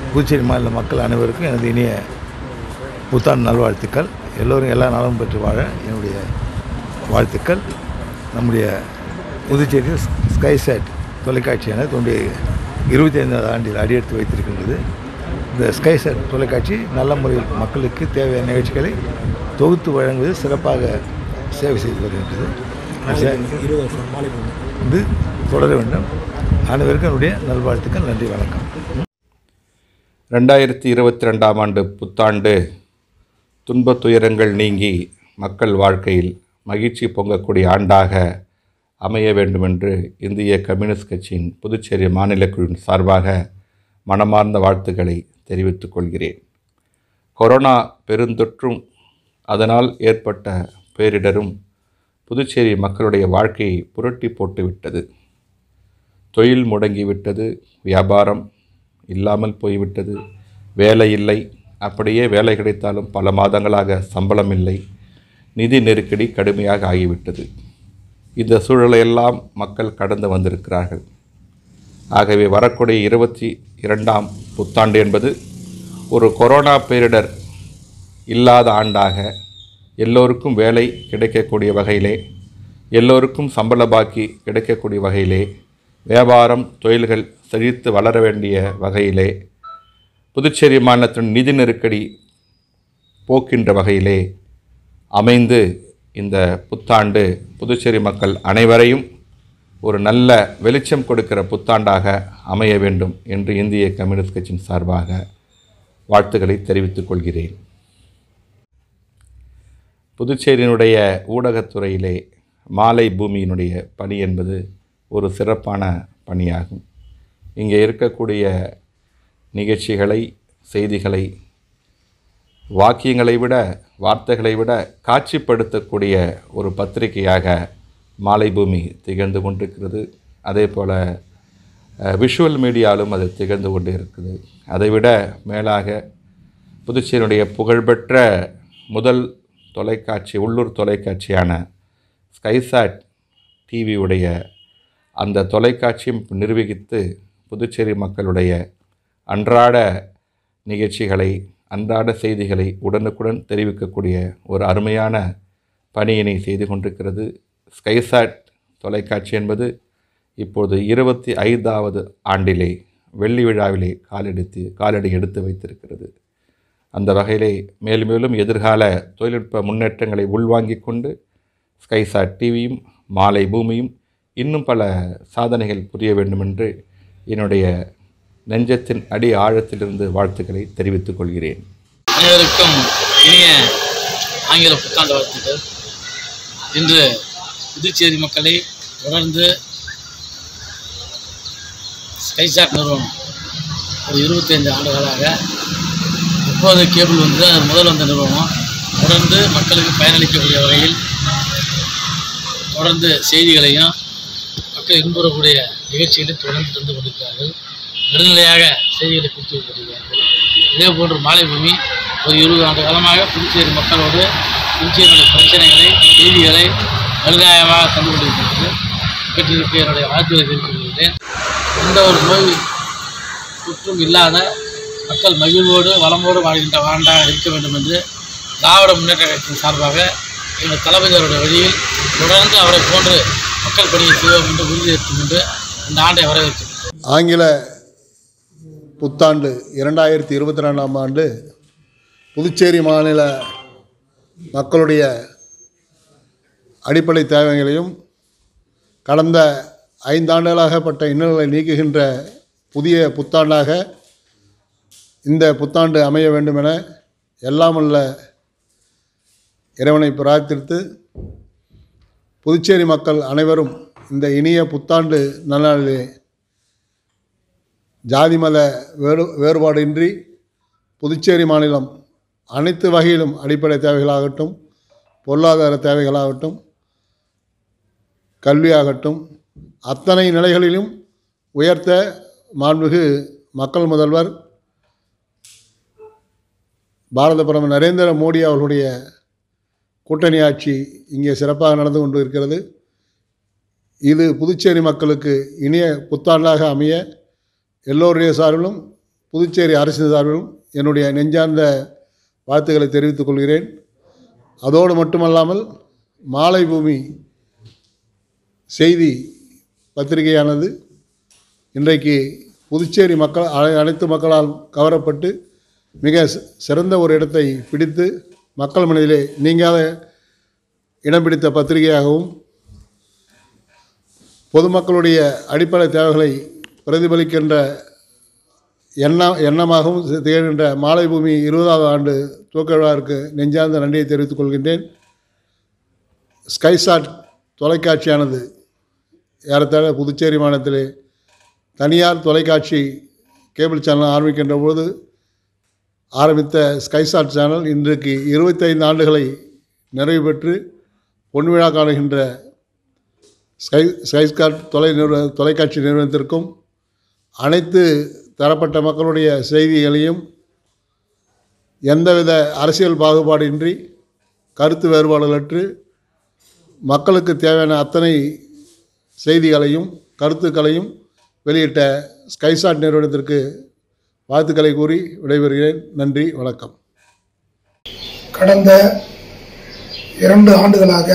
புதுச்சேரி மாநில மக்கள் அனைவருக்கும் எனது இனிய புத்தாண்டு நல்வாழ்த்துக்கள் எல்லோரும் எல்லா நலமும் பெற்று வாழ என்னுடைய வாழ்த்துக்கள் நம்முடைய புதுச்சேரி ஸ்கை சேட் தொலைக்காட்சியான தோன்றிய இருபத்தி ஐந்தாவது ஆண்டில் அடியெடுத்து வைத்திருக்கின்றது இந்த ஸ்கை சேட் தொலைக்காட்சி நல்ல முறையில் மக்களுக்கு தேவையான நிகழ்ச்சிகளை தொகுத்து வழங்குவது சிறப்பாக சேவை செய்து வருகின்றது இருபது வருஷம் மாலை பொண்ணு இது தொடர வேண்டும் அனைவருக்கும் என்னுடைய நல்வாழ்த்துக்கள் நன்றி வணக்கம் ரெண்டாயிரத்தி இருபத்தி ரெண்டாம் ஆண்டு புத்தாண்டு துன்பத் துயரங்கள் நீங்கி மக்கள் வாழ்க்கையில் மகிழ்ச்சி பொங்கக்கூடிய ஆண்டாக அமைய வேண்டுமென்று இந்திய கம்யூனிஸ்ட் கட்சியின் புதுச்சேரி மாநில குழுவின் சார்பாக மனமார்ந்த வாழ்த்துக்களை தெரிவித்துக் கொள்கிறேன் கொரோனா பெருந்தொற்றும் அதனால் ஏற்பட்ட பேரிடரும் புதுச்சேரி மக்களுடைய வாழ்க்கையை புரட்டி போட்டுவிட்டது தொழில் முடங்கிவிட்டது வியாபாரம் இல்லாமல் போய்விட்டது வேலை இல்லை அப்படியே வேலை கிடைத்தாலும் பல மாதங்களாக சம்பளம் இல்லை நிதி நெருக்கடி கடுமையாக ஆகிவிட்டது இந்த சூழலையெல்லாம் மக்கள் கடந்து வந்திருக்கிறார்கள் ஆகவே வரக்கூடிய இருபத்தி இரண்டாம் புத்தாண்டு என்பது ஒரு கொரோனா பேரிடர் இல்லாத ஆண்டாக எல்லோருக்கும் வேலை கிடைக்கக்கூடிய வகையிலே எல்லோருக்கும் சம்பள பாக்கி கிடைக்கக்கூடிய வகையிலே வியாபாரம் தொழில்கள் செழித்து வளர வேண்டிய வகையிலே புதுச்சேரி மாநிலத்தின் நிதி நெருக்கடி போக்கின்ற வகையிலே அமைந்து இந்த புத்தாண்டு புதுச்சேரி மக்கள் அனைவரையும் ஒரு நல்ல வெளிச்சம் கொடுக்கிற புத்தாண்டாக அமைய வேண்டும் என்று இந்திய கம்யூனிஸ்ட் கட்சியின் சார்பாக வாழ்த்துக்களை தெரிவித்துக் கொள்கிறேன் புதுச்சேரியினுடைய ஊடகத்துறையிலே மாலை பூமியினுடைய பணி என்பது ஒரு சிறப்பான பணியாகும் இங்கே இருக்கக்கூடிய நிகழ்ச்சிகளை செய்திகளை வாக்கியங்களை விட வார்த்தைகளை விட காட்சிப்படுத்தக்கூடிய ஒரு பத்திரிகையாக மாலை பூமி திகழ்ந்து கொண்டிருக்கிறது அதே போல் விஷுவல் மீடியாலும் அது திகழ்ந்து கொண்டு இருக்குது அதைவிட மேலாக புதுச்சேரியுடைய புகழ்பெற்ற முதல் தொலைக்காட்சி உள்ளூர் தொலைக்காட்சியான ஸ்கைசாட் டிவியுடைய அந்த தொலைக்காட்சியும் நிர்வகித்து புதுச்சேரி மக்களுடைய அன்றாட நிகழ்ச்சிகளை அன்றாட செய்திகளை உடனுக்குடன் தெரிவிக்கக்கூடிய ஒரு அருமையான பணியினை செய்து கொண்டிருக்கிறது ஸ்கைசாட் தொலைக்காட்சி என்பது இப்போது இருபத்தி ஐந்தாவது ஆண்டிலே வெள்ளி விழாவிலே காலெடுத்து காலடி எடுத்து வைத்திருக்கிறது அந்த வகையிலே மேலும் மேலும் எதிர்கால தொழில்நுட்ப முன்னேற்றங்களை உள்வாங்கிக் கொண்டு ஸ்கைசாட் டிவியும் மாலை பூமியும் இன்னும் பல சாதனைகள் புரிய வேண்டுமென்று என்னுடைய நெஞ்சத்தின் அடி ஆழத்திலிருந்து வாழ்த்துக்களை தெரிவித்துக் கொள்கிறேன் அனைவருக்கும் இனிய ஆங்கில புத்தாண்டு வாழ்த்துக்கள் இன்று புதுச்சேரி மக்களை தொடர்ந்து ஸ்கைசாட் நிறுவனம் ஒரு இருபத்தைந்து ஆண்டுகளாக எப்போது கேபிள் வந்து அது முதல் வந்த நிறுவனம் தொடர்ந்து மக்களுக்கு பயனளிக்கக்கூடிய வகையில் தொடர்ந்து செய்திகளையும் மக்கள் இன்புறக்கூடிய நிகழ்ச்சிகளையும் தொடர்ந்து தந்து கொண்டிருக்கிறார்கள் நடுநிலையாக செய்திகளை கொடுத்து கொண்டிருக்கிறார்கள் இதே போன்று மாலை பூமி ஒரு இருபது ஆண்டு காலமாக புதுச்சேரி மக்களோடு புதுச்சேரியுடைய பிரச்சனைகளை செய்திகளை நடுநியாயமாக தந்து கொண்டிருக்கிறது இவற்றிற்கு என்னுடைய வாழ்த்துக்களை தெரிவித்துக் கொள்கிறேன் எந்த ஒரு நோய் தொற்றும் இல்லாத மக்கள் மகிழ்வோடு வளமோடு வாழ்கின்ற ஆண்டாக இருக்க வேண்டும் என்று திராவிட முன்னேற்ற கட்சியின் சார்பாக எங்கள் தளபதி அவருடைய வழியில் தொடர்ந்து அவரை போன்று மக்கள் பணியை செய்வோம் என்று உறுதியேற்கும் என்று இந்த ஆண்டை வரவேற்கிறேன் ஆங்கில புத்தாண்டு இரண்டாயிரத்தி இருபத்தி ரெண்டாம் ஆண்டு புதுச்சேரி மாநில மக்களுடைய அடிப்படை தேவைகளையும் கடந்த ஐந்தாண்டுகளாகப்பட்ட இன்னல்களை நீக்குகின்ற புதிய புத்தாண்டாக இந்த புத்தாண்டு அமைய வேண்டுமென எல்லாமல்ல இறைவனை பிரார்த்தித்து புதுச்சேரி மக்கள் அனைவரும் இந்த இனிய புத்தாண்டு நன்னாளிலே ஜாதி மத வேறு வேறுபாடின்றி புதுச்சேரி மாநிலம் அனைத்து வகையிலும் அடிப்படை தேவைகளாகட்டும் பொருளாதார தேவைகளாகட்டும் கல்வியாகட்டும் அத்தனை நிலைகளிலும் உயர்த்த மாண்புமிகு மக்கள் முதல்வர் பாரத பிரதமர் நரேந்திர மோடி அவர்களுடைய கூட்டணி ஆட்சி இங்கே சிறப்பாக நடந்து கொண்டு இருக்கிறது இது புதுச்சேரி மக்களுக்கு இனிய புத்தாண்டாக அமைய எல்லோருடைய சார்பிலும் புதுச்சேரி அரசின் சார்பிலும் என்னுடைய நெஞ்சார்ந்த வாழ்த்துக்களை தெரிவித்துக் கொள்கிறேன் அதோடு மட்டுமல்லாமல் மாலை பூமி செய்தி பத்திரிகையானது இன்றைக்கு புதுச்சேரி மக்கள் அனை- அனைத்து மக்களால் கவரப்பட்டு மிக சி- சிறந்த ஒரு இடத்தை பிடித்து மக்கள் மனதிலே நீங்காத இடம் பிடித்த பத்திரிகையாகவும் பொதுமக்களுடைய அடிப்படை தேவைகளை பிரதிபலிக்கின்ற எண்ண எண்ணமாகவும் சி- திகழ்கின்ற மாலை பூமி இருபதாவது ஆண்டு துவக்க விழாவிற்கு நெஞ்சார்ந்த நன்றியை தெரிவித்துக் கொள்கின்றேன் ஸ்கைசாட் தொலைக்காட்சியானது ஏறத்தாழ புதுச்சேரி மாநிலத்திலே தனியார் தொலைக்காட்சி கேபிள் சேனல் ஆரம்பிக்கின்ற போது ஆரம்பித்த ஸ்கைசாட் சேனல் இன்றைக்கு இருபத்தைந்து ஆண்டுகளை நிறைவு பெற்று பொன்விழா காணுகின்ற ஸ்கை ஸ்கைஸ்காட் தொலை நிறுவ தொலைக்காட்சி நிறுவனத்திற்கும் அனைத்து தரப்பட்ட மக்களுடைய செய்திகளையும் எந்தவித அரசியல் பாகுபாடின்றி கருத்து வேறுபாடுகளற்று மக்களுக்கு தேவையான அத்தனை செய்திகளையும் கருத்துக்களையும் வெளியிட்ட ஸ்கைசாட் நிறுவனத்திற்கு வாழ்த்துக்களை கூறி விடைபெறுகிறேன் நன்றி வணக்கம் கடந்த இரண்டு ஆண்டுகளாக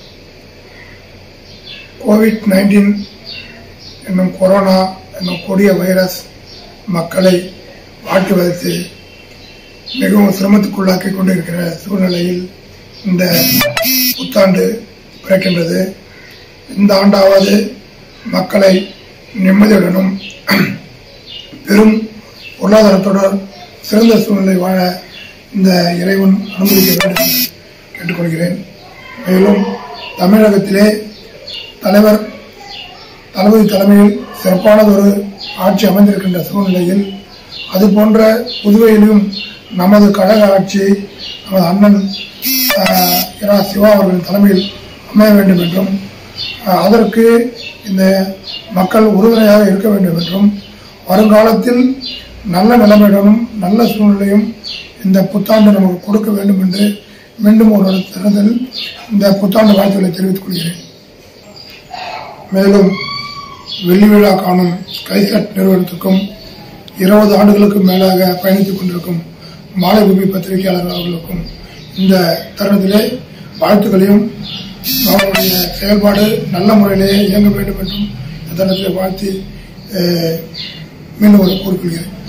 கோவிட் நைன்டீன் என்னும் கொரோனா என்னும் கொடிய வைரஸ் மக்களை வாட்டி வதைத்து மிகவும் சிரமத்துக்குள்ளாக்கி கொண்டிருக்கிற சூழ்நிலையில் இந்த புத்தாண்டு பிறக்கின்றது இந்த ஆண்டாவது மக்களை நிம்மதியுடனும் பெரும் பொருளாதாரத்துடன் சிறந்த சூழ்நிலை வாழ இந்த இறைவன் அனுமதிக்க வேண்டும் என்று கேட்டுக்கொள்கிறேன் மேலும் தமிழகத்திலே தலைவர் தளபதி தலைமையில் சிறப்பானதொரு ஆட்சி அமைந்திருக்கின்ற சூழ்நிலையில் அதுபோன்ற புதுவையிலும் நமது கழக ஆட்சி நமது அண்ணன் ஆஹ், இரா சிவா அவர்களின் தலைமையில் அமைய வேண்டும் என்றும் ஆஹ், அதற்கு இந்த மக்கள் உறுதுணையாக இருக்க வேண்டும் என்றும் வருங்காலத்தில் நல்ல நிலைமையுடனும் நல்ல சூழ்நிலையும் இந்த புத்தாண்டு நமக்கு கொடுக்க வேண்டும் என்று மீண்டும் ஒரு தருணத்தில் இந்த புத்தாண்டு வாழ்த்துக்களை தெரிவித்துக் கொள்கிறேன் மேலும் வெள்ளி விழா காணும் கைசட் நிறுவனத்துக்கும் இருபது ஆண்டுகளுக்கு மேலாக பயணித்துக் கொண்டிருக்கும் மாலைபூமி பத்திரிகையாளர் அவர்களுக்கும் இந்த தருணத்திலே வாழ்த்துக்களையும் அவருடைய செயல்பாடு நல்ல முறையிலே இயங்க வேண்டும் என்றும் இந்த தருணத்திலே வாழ்த்தி அஹ், மீண்டும் ஒரு கூறிக்கொள்கிறேன்